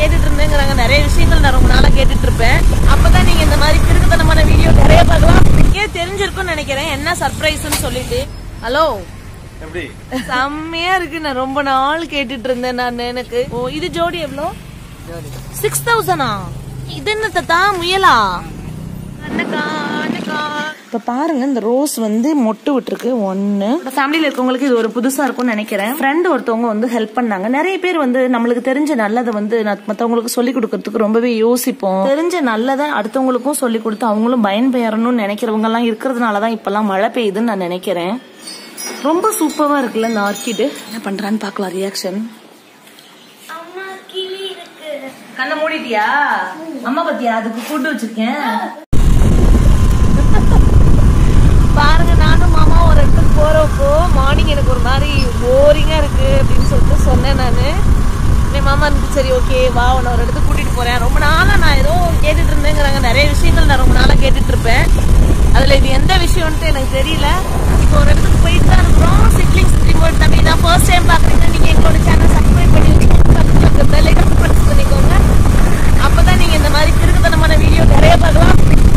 கேட்டுட்டு இருந்தேங்கிறாங்க நிறைய விஷயங்கள் நான் ரொம்ப நாளா கேட்டுட்டு இருப்பேன் அப்பதான் நீங்க இந்த மாதிரி கிறுக்குத்தனமான வீடியோ நிறைய பார்க்கலாம் உங்களுக்கே தெரிஞ்சிருக்கும்னு நினைக்கிறேன் என்ன சர்ப்ரைஸ்னு சொல்லிட்டு ஹலோ எப்படி செம்மையா இருக்கு நான் ரொம்ப நாள் கேட்டுட்டு இருந்தேன் நான் எனக்கு ஓ இது ஜோடி எவ்வளோ சிக்ஸ் தௌசண்டா இது என்ன தத்தா முயலா அண்ணக்கா அண்ணக்கா இப்ப பாருங்க இந்த ரோஸ் வந்து மொட்டு விட்டுருக்கு ஒன்னு ஃபேமிலியில இருக்கவங்களுக்கு இது ஒரு புதுசா இருக்கும்னு நினைக்கிறேன் ஃப்ரெண்ட் ஒருத்தவங்க வந்து ஹெல்ப் பண்ணாங்க நிறைய பேர் வந்து நம்மளுக்கு தெரிஞ்ச நல்லதை வந்து நான் மத்தவங்களுக்கு சொல்லி கொடுக்கறதுக்கு ரொம்பவே யோசிப்போம் தெரிஞ்ச நல்லதை அடுத்தவங்களுக்கும் சொல்லி கொடுத்து அவங்களும் பயன்பெறணும்னு நினைக்கிறவங்க எல்லாம் இருக்கிறதுனாலதான் இப்பெல்லாம் மழை பெய்யுதுன்னு நான் நினைக்கிறேன் ரொம்ப சூப்பரா இருக்குல்ல இந்த ஆர்கிட் என்ன பண்றான்னு பார்க்கலாம் ரியாக்ஷன் கண்ணை மூடிட்டியா அம்மா பத்தியா அதுக்கு ஃபுட் வச்சிருக்கேன் பாருங்க நானும் மாமா ஒரு இடத்துக்கு போறப்போ மார்னிங் எனக்கு ஒரு மாதிரி போரிங்கா இருக்கு அப்படின்னு சொல்லிட்டு சொன்னேன் நானு என் மாமா இருந்துச்சு சரி ஓகே வா உன்னை ஒரு இடத்துக்கு கூட்டிட்டு போறேன் ரொம்ப நாளா நான் ஏதோ கேட்டுட்டு இருந்தேங்கிறாங்க நிறைய விஷயங்கள் நான் ரொம்ப நாளா கேட்டுட்டு இருப்பேன் அதுல இது எந்த விஷயம்ன்ட்டு எனக்கு தெரியல இப்போ ஒரு இடத்துக்கு போயிட்டு தான் இருக்கிறோம் சிப்ளிங்ஸ் ரிமோட் தம்பி தான் ஃபர்ஸ்ட் டைம் பாக்குறீங்க நீங்க எங்களோட சேனல் சப்ஸ்கிரைப் பண்ணி வச்சுக்கோங்க பக்கத்துல இருக்க பெல் ஐக்கன் பிரஸ் பண்ணிக்கோங்க அப்பதான் நீங்க இந்த மாதிரி திருக்குத்தனமான வீடியோ நிறைய பார்க்கலாம்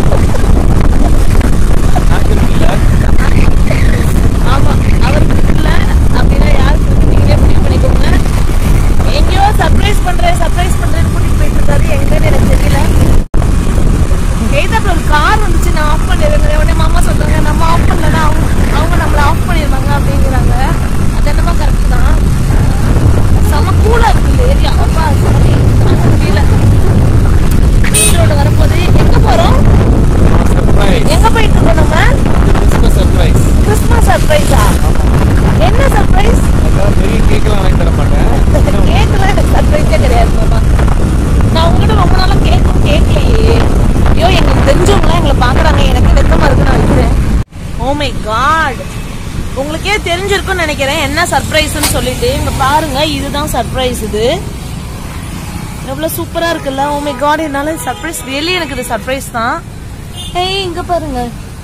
ஆமா அவருக்கு இல்ல அப்படின்னா யாருக்கு இருக்கு நீங்களே முடிவு பண்ணிக்கோங்க எங்கேயோ சர்ப்ரைஸ் பண்றேன் சர்ப்ரைஸ் பண்றேன்னு கூட்டிட்டு போயிட்டு இருக்காரு எங்கன்னு எனக்கு தெரியல எய்தாப்புல ஒரு கார் வந்துச்சு நான் ஆஃப் பண்ணிடுறேன் உடனே மாமா சொல்றாங்க நம்ம ஆஃப் பண்ணலன்னா அவங்க அவங்க நம்மள ஆஃப் பண்ணிடுவாங்க அப்படிங்கிறாங்க அது என்னமோ கரெக்ட் தான் செம கூலா இருக்கு இந்த ஏரியா அப்பா சாரி முடியல ரோடு வரும்போது எங்க போறோம் சர்ப்ரைஸ் எங்க போயிட்டு இருக்கோம் நம்ம கிறிஸ்மஸ் சர்ப்ரைஸ் கிறிஸ்மஸ் சர்ப்ரைஸா என்ன சர்ப்ரைஸ் அதாவது பெரிய கேக்கெல்லாம் வாங்கி தர மாட்டேன் கேக்கெல்லாம் எனக்கு சர்ப்ரைஸே கிடையாது மாமா நான் உங்ககிட்ட ரொம்ப நாளா கேக்கும் கேட்கலையே ஐயோ எங்களுக்கு தெரிஞ்சவங்களாம் எங்களை பாக்குறாங்க எனக்கு வெக்கமா இருக்கு நான் வைக்கிறேன் ஓ மை காட் உங்களுக்கே தெரிஞ்சிருக்கும்னு நினைக்கிறேன் என்ன சர்ப்ரைஸ்னு சொல்லிட்டு இங்க பாருங்க இதுதான் சர்ப்ரைஸ் இது எவ்வளவு சூப்பரா இருக்குல்ல ஓ மை காட் என்னால சர்ப்ரைஸ் ரியலி எனக்கு இது சர்ப்ரைஸ் தான் ஏய் இங்க பாருங்க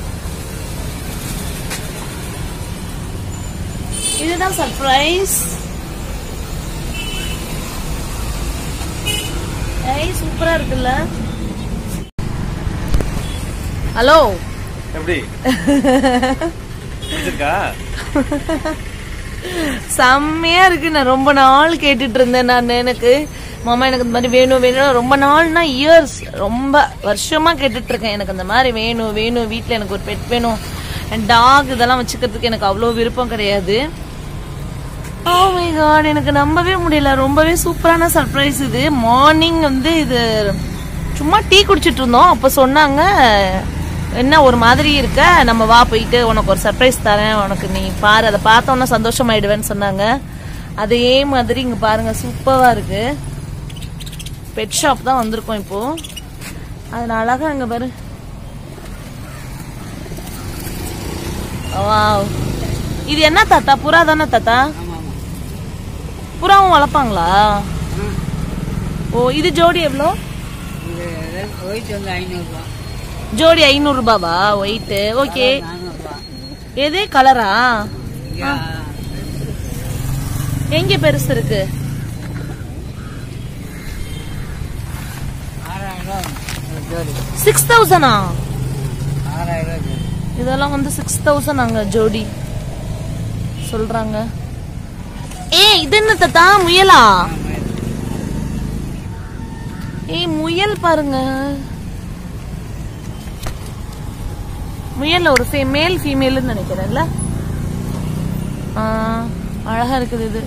இதுதான் சர்ப்ரைஸ் ஏய் சூப்பரா இருக்குல்ல ஹலோ எப்படி பிடிச்சிருக்கா செம்மையா இருக்கு நான் ரொம்ப நாள் கேட்டுட்டு இருந்தேன் நான் எனக்கு மாமா எனக்கு இந்த மாதிரி வேணும் வேணும் ரொம்ப நாள்னா இயர்ஸ் ரொம்ப வருஷமா கேட்டுட்டு இருக்கேன் எனக்கு இந்த மாதிரி வேணும் வேணும் வீட்ல எனக்கு ஒரு பெட் வேணும் டாக் இதெல்லாம் வச்சுக்கிறதுக்கு எனக்கு அவ்வளோ விருப்பம் கிடையாது ஓ மை காட் எனக்கு நம்பவே முடியல ரொம்பவே சூப்பரான சர்ப்ரைஸ் இது மார்னிங் வந்து இது சும்மா டீ குடிச்சிட்டு இருந்தோம் அப்ப சொன்னாங்க என்ன ஒரு மாதிரி இருக்க நம்ம வா போயிட்டு உனக்கு ஒரு சர்ப்ரைஸ் தரேன் உனக்கு நீ பாரு அதை பார்த்தோன்னா சந்தோஷமாயிடுவேன்னு சொன்னாங்க அதே மாதிரி இங்க பாருங்க சூப்பரா இருக்கு பெட் ஷாப் தான் வந்திருக்கோம் இப்போ அதுல அழகா அங்க பாரு வாவ் இது என்ன தாத்தா புறா தானே தாத்தா புறாவும் வளர்ப்பாங்களா ஓ இது ஜோடி எவ்வளோ ஒயிட் வந்து ஐநூறுரூவா ஜோடி ஐநூறு ரூபாவா ஒயிட்டு ஓகே நானூறுரூவா எது கலரா எங்க பெருசு இருக்கு ஆறாயிரம் ரூபா ஒரு ஜோடி சிக்ஸ் தௌசண்டா ஆறாயிரம் ரூபா ஜோடி இதெல்லாம் வந்து சிக்ஸ் தௌசண்ட் அங்க ஜோடி சொல்றாங்க ஏ இது என்ன தாத்தா முயலா ஏய் முயல் பாருங்க முயல்ல ஒரு ஃபே மேல் ஃபீமேல்னு நினைக்கிறேன்ல ஆ, அழகா இருக்குது இது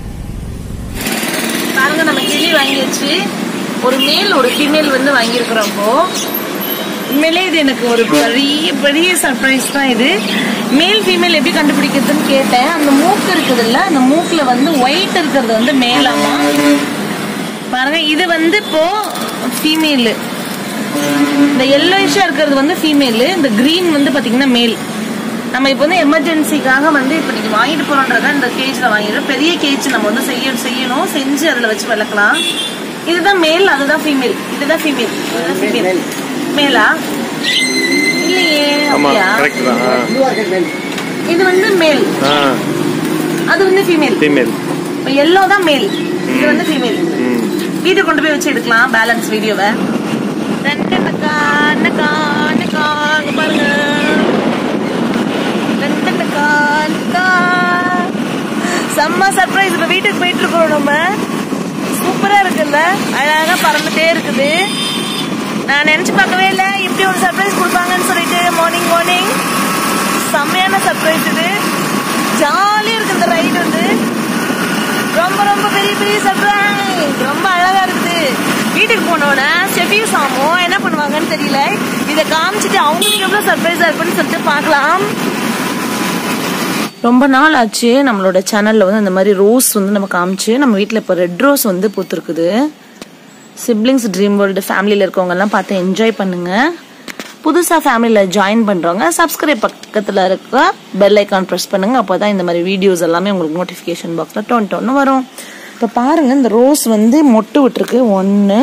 பாருங்க நம்ம கிளி வாங்கியாச்சு ஒரு மேல் ஒரு ஃபீமேல் வந்து வாங்கியிருக்கிறோம் இப்போ உண்மையிலே இது எனக்கு ஒரு பெரிய பெரிய சர்ப்ரைஸ் தான் இது மேல் ஃபீமேல் எப்படி கண்டுபிடிக்கிறதுன்னு கேட்டேன் அந்த மூக்கு இருக்குதுல்ல அந்த மூக்குல வந்து ஒயிட் இருக்கிறது வந்து மேலாமா பாருங்க இது வந்து இப்போ ஃபீமேல் இந்த எல்லோயிஷா இருக்கிறது வந்து ஃபீமேல் இந்த கிரீன் வந்து பாத்தீங்கன்னா மேல் நம்ம இப்போ வந்து எமர்ஜென்சிக்காக வந்து இப்போ நீங்க வாங்கிட்டு போறோன்றத இந்த கேஜ்ல வாங்கிடுறோம் பெரிய கேஜ் நம்ம வந்து செய்ய செய்யணும் செஞ்சு அதுல வச்சு வளர்க்கலாம் இதுதான் மேல் அதுதான் ஃபீமேல் இதுதான் ஃபீமேல் இதுதான் ஃபீமேல் மேலா இல்லையே ஆமா அப்படியா கரெக்ட் தான் இது வந்து மேல் ஆ அது வந்து ஃபீமேல் ஃபீமேல் இப்போ எல்லோ தான் மேல் இது வந்து ஃபீமேல் ம் வீட்டுக்கு கொண்டு போய் வச்சு எடுக்கலாம் பேலன்ஸ் வீடியோவை டண்டனக்கா, அண்ணக்கா, அண்ணக்கா, அங்க பாருங்க டண்டனக்கா, அண்ணக்கா. செம்ம சர்ப்ரைஸ் இப்ப வீட்டுக்கு போயிட்டு இருக்கோம் நம்ம சூப்பரா இருக்குல்ல அழகா பறந்துட்டே இருக்குது நான் நினைச்சு பார்க்கவே இல்ல இப்படி ஒரு சர்ப்ரைஸ் கொடுப்பாங்கன்னு சொல்லிட்டு மார்னிங் மார்னிங் செம்மையான சர்ப்ரைஸ் இது ஜாலியா இருக்கு இந்த ரைடு வந்து ரொம்ப ரொம்ப பெரிய பெரிய சர்ப்ரைஸ் ரொம்ப அழகா இருக்குது வீட்டுக்கு போனோட செஃபியூ சாமோ என்ன பண்ணுவாங்கன்னு தெரியல இதை காமிச்சிட்டு அவங்களுக்கு எவ்வளவு சர்ப்ரைஸா இருக்குன்னு சொல்லிட்டு பார்க்கலாம் ரொம்ப நாள் ஆச்சு நம்மளோட சேனல்ல வந்து இந்த மாதிரி ரோஸ் வந்து நம்ம காமிச்சு நம்ம வீட்டில் இப்போ ரெட் ரோஸ் வந்து பூத்துருக்குது சிப்ளிங்ஸ் ட்ரீம் வேர்ல்டு ஃபேமிலியில் இருக்கவங்க எல்லாம் பார்த்து என்ஜாய் பண்ணுங்க புதுசாக ஃபேமிலியில் ஜாயின் பண்ணுறவங்க சப்ஸ்கிரைப் பக்கத்தில் இருக்க பெல் ஐக்கான் ப்ரெஸ் பண்ணுங்க அப்போ தான் இந்த மாதிரி வீடியோஸ் எல்லாமே உங்களுக்கு நோட்டிஃபிகேஷன் பாக்ஸில் டொன் டொன்னு வரும் இப்போ பாருங்க இந்த ரோஸ் வந்து மொட்டு விட்டுருக்கு ஒன்று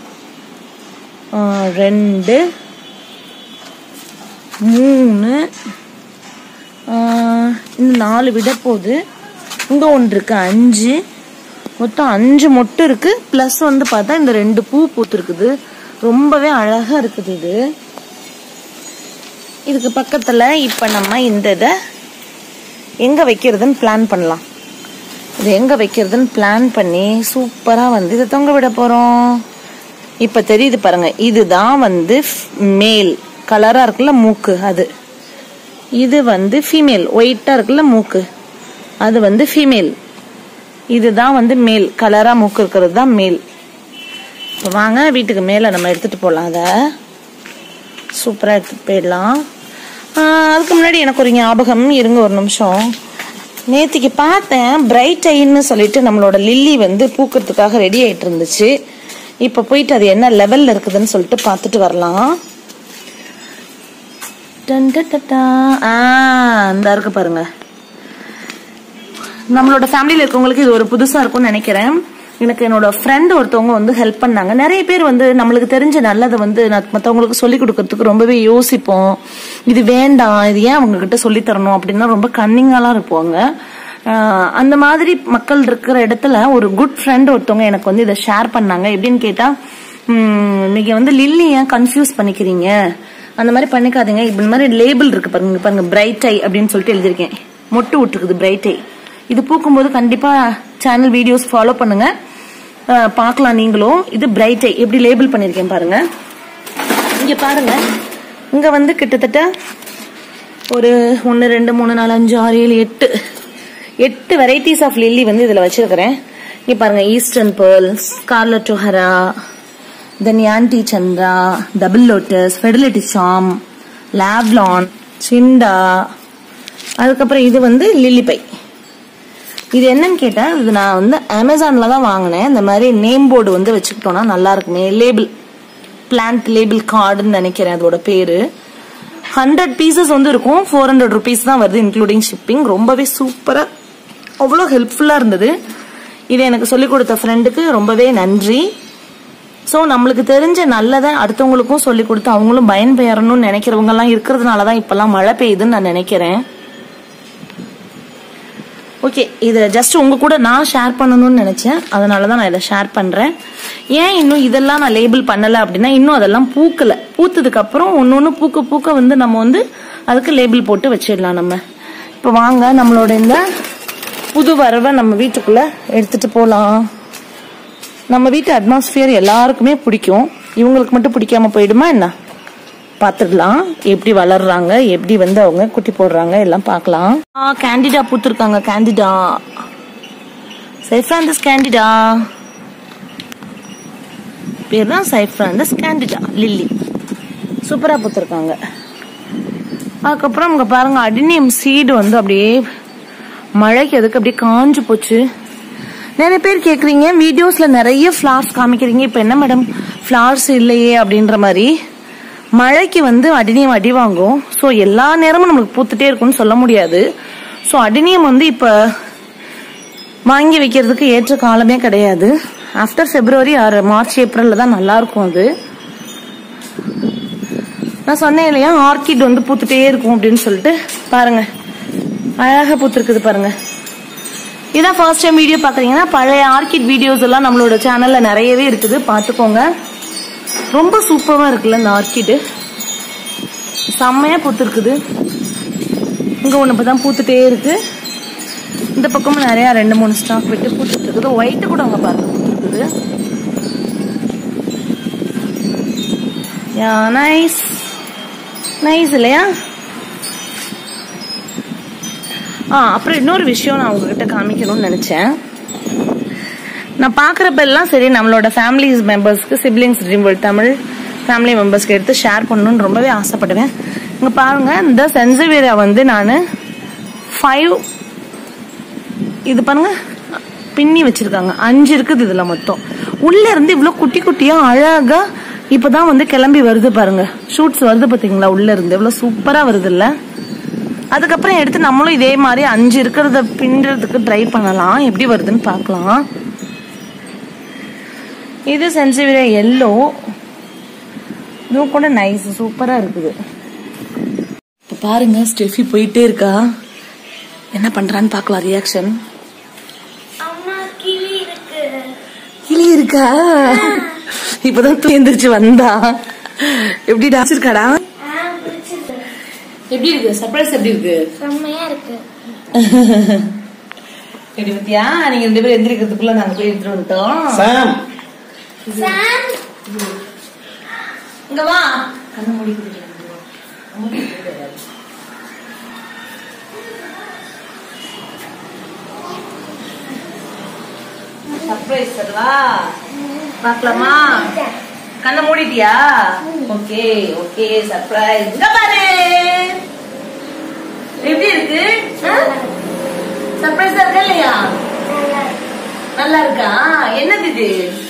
ரெண்டு மூணு ஆஹ் இந்த நாலு விட போகுது இங்க ஒன்று இருக்கு அஞ்சு மொத்தம் அஞ்சு மொட்டு இருக்கு பிளஸ் வந்து பார்த்தா இந்த ரெண்டு பூ பூத்துருக்குது ரொம்பவே அழகா இருக்குது இது இதுக்கு பக்கத்துல இப்ப நம்ம இந்த இதை எங்க வைக்கிறதுன்னு பிளான் பண்ணலாம் இது எங்க வைக்கிறதுன்னு பிளான் பண்ணி சூப்பரா வந்து இதை தொங்க விட போறோம் இப்ப தெரியுது பாருங்க இதுதான் வந்து மேல் கலரா இருக்குல்ல மூக்கு அது இது வந்து ஃபீமேல் ஒயிட்டா இருக்குல்ல மூக்கு அது வந்து ஃபீமேல் இதுதான் வந்து மேல் கலரா மூக்கு இருக்கிறது தான் மேல் இப்போ வாங்க வீட்டுக்கு மேலே நம்ம எடுத்துட்டு போகலாம் அதை சூப்பராக எடுத்துட்டு போயிடலாம் ஆஹ் அதுக்கு முன்னாடி எனக்கு ஒரு ஞாபகம் இருங்க ஒரு நிமிஷம் நேத்திக்கு பார்த்தேன் பிரைட் ஐன்னு சொல்லிட்டு நம்மளோட லில்லி வந்து பூக்கிறதுக்காக ரெடி ஆயிட்டு இருந்துச்சு இப்போ போயிட்டு அது என்ன லெவல்ல இருக்குதுன்னு சொல்லிட்டு பார்த்துட்டு வரலாம் டன் டன் டன் டன். ஆ இந்த இருக்கு பாருங்க நம்மளோட ஃபேமிலியில் இருக்கவங்களுக்கு இது ஒரு புதுசா இருக்கும்னு நினைக்கிறேன் எனக்கு என்னோட ஃப்ரெண்ட் ஒருத்தவங்க வந்து ஹெல்ப் பண்ணாங்க நிறைய பேர் வந்து நம்மளுக்கு தெரிஞ்ச நல்லதை வந்து நான் மற்றவங்களுக்கு சொல்லி கொடுக்கறதுக்கு ரொம்பவே யோசிப்போம் இது வேண்டாம் இது ஏன் அவங்க கிட்ட சொல்லி தரணும் அப்படின்னா ரொம்ப கன்னிங்காலாம் இருப்பாங்க ஆஹ் அந்த மாதிரி மக்கள் இருக்கிற இடத்துல ஒரு குட் ஃப்ரெண்ட் ஒருத்தவங்க எனக்கு வந்து இதை ஷேர் பண்ணாங்க எப்படின்னு கேட்டா உம், நீங்க வந்து லில்லி ஏன் கன்ஃபியூஸ் பண்ணிக்கிறீங்க அந்த மாதிரி பண்ணிக்காதீங்க இப்படி இந்த மாதிரி லேபிள் இருக்கு பாருங்க இங்க பாருங்க பிரைட் ஐ அப்படின்னு சொல்லிட்டு எழுதியிருக்கேன் மொட்டு விட்டுருக்குது பிரைட் ஐ இது பூக்கும்போது கண்டிப்பா சேனல் வீடியோஸ் ஃபாலோ பண்ணுங்க அஹ் பார்க்கலாம் நீங்களும் இது பிரைட் ஐ எப்படி லேபிள் பண்ணிருக்கேன் பாருங்க இங்க பாருங்க இங்க வந்து கிட்டத்தட்ட ஒரு ஒன்று ரெண்டு மூணு நாலு அஞ்சு ஆறு ஏழு எட்டு எட்டு வெரைட்டிஸ் ஆஃப் லில்லி வந்து இதுல வச்சிருக்கிறேன் இங்க பாருங்க ஈஸ்டர்ன் பேர்ல் ஸ்கார்லட் டொஹரா தென் யான்டி Chandra Double Lotus Fidelity Sam லேப்லான் சிண்டா அதுக்கப்புறம் இது வந்து லில்லி பை இது என்னன்னு கேட்டா இது நான் வந்து அமேசான்ல தான் வாங்கினேன் இந்த மாதிரி நேம் போர்டு வந்து வச்சுக்கிட்டோம்னா நல்லா இருக்குமே லேபிள் பிளான்ட் லேபிள் கார்டுன்னு நினைக்கிறேன் அதோட பேரு ஹண்ட்ரட் பீசஸ் வந்து இருக்கும் ஃபோர் ஹண்ட்ரட் ருபீஸ் தான் வருது இன்க்ளூடிங் ஷிப்பிங் ரொம்பவே சூப்பரா அவ்வளோ ஹெல்ப்ஃபுல்லா இருந்தது இது எனக்கு சொல்லிக் கொடுத்த ஃப்ரெண்டுக்கு ரொம்பவே நன்றி ஸோ நம்மளுக்கு தெரிஞ்ச நல்லதை அடுத்தவங்களுக்கும் சொல்லி கொடுத்து அவங்களும் பயன்பெறணும்னு நினைக்கிறவங்க எல்லாம் இருக்கிறதுனால தான் இப்பெல்லாம் மழை பெய்யுதுன்னு நான் நினைக்கிறேன் ஓகே இதை ஜஸ்ட் உங்க கூட நான் ஷேர் பண்ணணும்னு நினைச்சேன் அதனால தான் நான் இதை ஷேர் பண்றேன் ஏன் இன்னும் இதெல்லாம் நான் லேபிள் பண்ணல அப்படின்னா இன்னும் அதெல்லாம் பூக்கல பூத்ததுக்கு அப்புறம் ஒன்னு ஒன்று பூக்க பூக்க வந்து நம்ம வந்து அதுக்கு லேபிள் போட்டு வச்சிடலாம் நம்ம இப்போ வாங்க நம்மளோட இந்த புது வரவை நம்ம வீட்டுக்குள்ள எடுத்துட்டு போலாம் நம்ம வீட்டு அட்மாஸ்பியர் எல்லாருக்குமே பிடிக்கும் இவங்களுக்கு மட்டும் பிடிக்காம போயிடுமா என்ன பார்த்துடலாம் எப்படி வளர்றாங்க எப்படி வந்து அவங்க குட்டி போடுறாங்க எல்லாம் பார்க்கலாம் ஆ கேண்டிடா பூத்திருக்காங்க கேண்டிடா சைஃப்ராண்டஸ் கேண்டிடா பேர் தான் சைஃப்ராண்டஸ் கேண்டிடா லில்லி சூப்பரா பூத்திருக்காங்க அதுக்கப்புறம் இங்க பாருங்க அடினியம் சீடு வந்து அப்படியே மழைக்கு அதுக்கு அப்படியே காஞ்சு போச்சு நிறைய பேர் கேக்குறீங்க வீடியோஸ்ல நிறைய ஃபிளார்ஸ் காமிக்கிறீங்க இப்ப என்ன மேடம் ஃபிளார்ஸ் இல்லையே அப்படின்ற மாதிரி மழைக்கு வந்து அடினியம் அடி வாங்கும் ஸோ எல்லா நேரமும் நம்மளுக்கு பூத்துட்டே இருக்கும்னு சொல்ல முடியாது ஸோ அடினியம் வந்து இப்ப வாங்கி வைக்கிறதுக்கு ஏற்ற காலமே கிடையாது ஆஃப்டர் பிப்ரவரி ஆர் மார்ச் ஏப்ரல்ல தான் நல்லா இருக்கும் அது நான் சொன்னேன் இல்லையா ஆர்கிட் வந்து பூத்துட்டே இருக்கும் அப்படின்னு சொல்லிட்டு பாருங்க அழகா பூத்துருக்குது பாருங்க இதான் ஃபர்ஸ்ட் டைம் வீடியோ பாக்குறீங்கன்னா பழைய ஆர்கிட் வீடியோஸ் எல்லாம் நம்மளோட சேனல்ல நிறையவே இருக்குது பாத்துக்கோங்க ரொம்ப சூப்பரா இருக்குல்ல இந்த ஆர்கிட் செம்மையா பூத்துருக்குது இங்க ஒண்ணு இப்பதான் பூத்துட்டே இருக்கு இந்த பக்கமும் நிறைய ரெண்டு மூணு ஸ்டாக் விட்டு பூத்துட்டு இருக்குது ஒயிட் கூட அங்க பார்த்து பூத்துருக்குது யா நைஸ் நைஸ் இல்லையா ஆ அப்புறம் இன்னொரு விஷயம் நான் உங்ககிட்ட காமிக்கணும்னு நினைச்சேன் நான் பார்க்குறப்ப எல்லாம் சரி நம்மளோட ஃபேமிலிஸ் மெம்பர்ஸ்க்கு siblings dream world Tamil family மெம்பர்ஸ்க்கு எடுத்து ஷேர் பண்ணணும்னு ரொம்பவே ஆசைப்படுவேன் இங்கே பாருங்க இந்த சென்சவேரா வந்து நான் ஃபைவ் இது பாருங்க பின்னி வச்சிருக்காங்க அஞ்சு இருக்குது இதுல மொத்தம் உள்ள இருந்து இவ்வளவு குட்டி குட்டியா அழகா இப்பதான் வந்து கிளம்பி வருது பாருங்க ஷூட்ஸ் வருது பாத்தீங்களா உள்ள இருந்து இவ்வளவு சூப்பரா வருது இல்ல அதுக்கப்புறம் எடுத்து நம்மளும் இதே மாதிரி அஞ்சு இருக்கிறத பின்றதுக்கு ட்ரை பண்ணலாம் எப்படி வருதுன்னு பார்க்கலாம் இது சென்சிவிரா எல்லோ இதுவும் கூட நைஸ் சூப்பரா இருக்குது இப்ப பாருங்க ஸ்டெஃபி போயிட்டே இருக்கா என்ன பண்றான்னு பார்க்கலாம் ரியாக்ஷன் அம்மா கிளி இருக்கு கிளி இருக்கா இப்பதான் தூங்கி எந்திரிச்சு வந்தா எப்படி டாச்சிருக்காடா ஆ பிடிச்சிருக்கு எப்படி இருக்கு சர்ப்ரைஸ் எப்படி இருக்கு செம்மையா இருக்கு எப்படி பத்தியா நீங்க ரெண்டு பேரும் எந்திரிக்கிறதுக்குள்ள நாங்க போய் எடுத்துட்டு வந்துட்டோம் சாம் சாம் இங்க வா கண்ணு மூடி சர்ப்ரைஸ் வா பார்க்கலாமா கண்ணை மூடிட்டியா ஓகே ஓகே சர்ப்ரைஸ் இங்க பாரு எப்படி இருக்கு சர்ப்ரைஸா இருக்கா இல்லையா நல்லா இருக்கா என்னது இது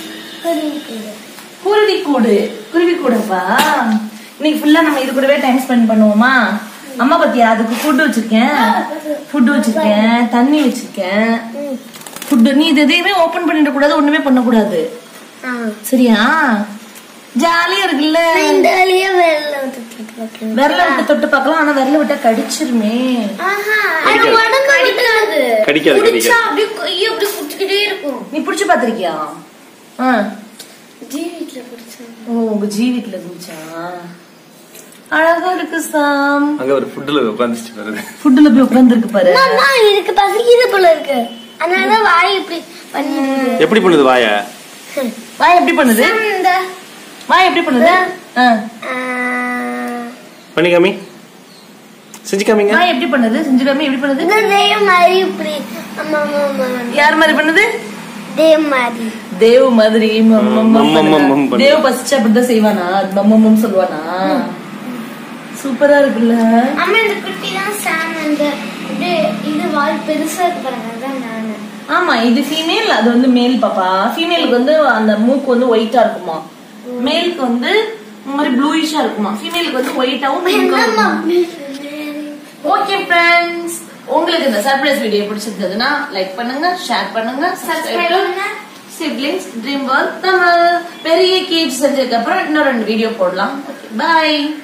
குருவி கூடு குருவி கூடப்பா இன்னைக்கு ஃபுல்லா நம்ம இது கூடவே டைம் ஸ்பெண்ட் பண்ணுவோமா அம்மா பத்தியா அதுக்கு ஃபுட் வச்சிருக்கேன் ஃபுட் வச்சிருக்கேன் தண்ணி வச்சிருக்கேன் ஃபுட் நீ இது எதையுமே ஓபன் பண்ணிட கூடாது ஒண்ணுமே பண்ணக்கூடாது சரியா ஜாலியா இருக்குல்ல இந்த வழியா வெளில வந்து விரல விட்டு தொட்டு பார்க்கலாம் ஆனா விரல விட்டா கடிச்சிருமே அது உடம்பு விட்டாது கடிக்காது, குடிச்சா கடிக்காது. அப்படியே கையை அப்படியே குடிச்சுக்கிட்டே இருக்கும் நீ புடிச்சு பாத்திருக்கியா ஆ ஜி வீட்டுல குடிச்சேன் ஓ உங்க ஜீவிட்ல இருந்துச்சா அழகா இருக்கு சாம் அங்க ஒரு ஃபுட்ல உட்காந்துச்சு வருது ஃபுட்ல போய் உட்கார்ந்துருக்கு பாரு நான் இதுக்கு பசிக்குது போல இருக்கு அதனாலதான் வாய் இப்படி பண்ணிட்டு எப்படி பண்ணுது வாய வாய் எப்படி பண்ணுது இந்த வாய் எப்படி பண்ணுது ஆ. ஆ, பண்ணி காமி செஞ்சு காமிங்க வாய் எப்படி பண்ணுது செஞ்சு காமி எப்படி பண்ணுது இந்த தெய்வம் மாதிரி இப்படி ஆமா ஆமா ஆமா யார் மாதிரி பண்ணுது தெய்வம் மாதிரி தேவ் மாதிரி மம் மம் மம் மம் மம் மம் பண்ணுதா? பண்ணுது. தேவ் பசிச்சா அப்படிதான் செய்வானா மம் மம் மம் சொல்லுவானா சூப்பரா இருக்குல்ல அம்மா இந்த குட்டி தான் சாம் அந்த இது இது வால் பெருசா இருக்கு பாருங்க அதான் நானு ஆமா இது ஃபீமேல் அது வந்து மேல் பாப்பா ஃபீமேலுக்கு வந்து அந்த மூக்கு வந்து ஒயிட்டா இருக்குமா மேலுக்கு வந்து இந்த மாதிரி ப்ளூயிஷா இருக்குமா ஃபீமேலுக்கு வந்து ஒயிட்டாவும் என்னம்மா அப்படி ஓகே ஃப்ரெண்ட்ஸ் உங்களுக்கு இந்த சர்ப்ரைஸ் வீடியோ பிடிச்சிருந்ததுன்னா லைக் பண்ணுங்க ஷேர் பண்ணுங்க Subscribe பண்ணுங்க. சிப்லிங்ஸ் ட்ரீம் ஒர்க் தமிழ் பெரிய கேக் செஞ்சதுக்கு அப்புறம் இன்னும் ரெண்டு வீடியோ போடலாம் பாய்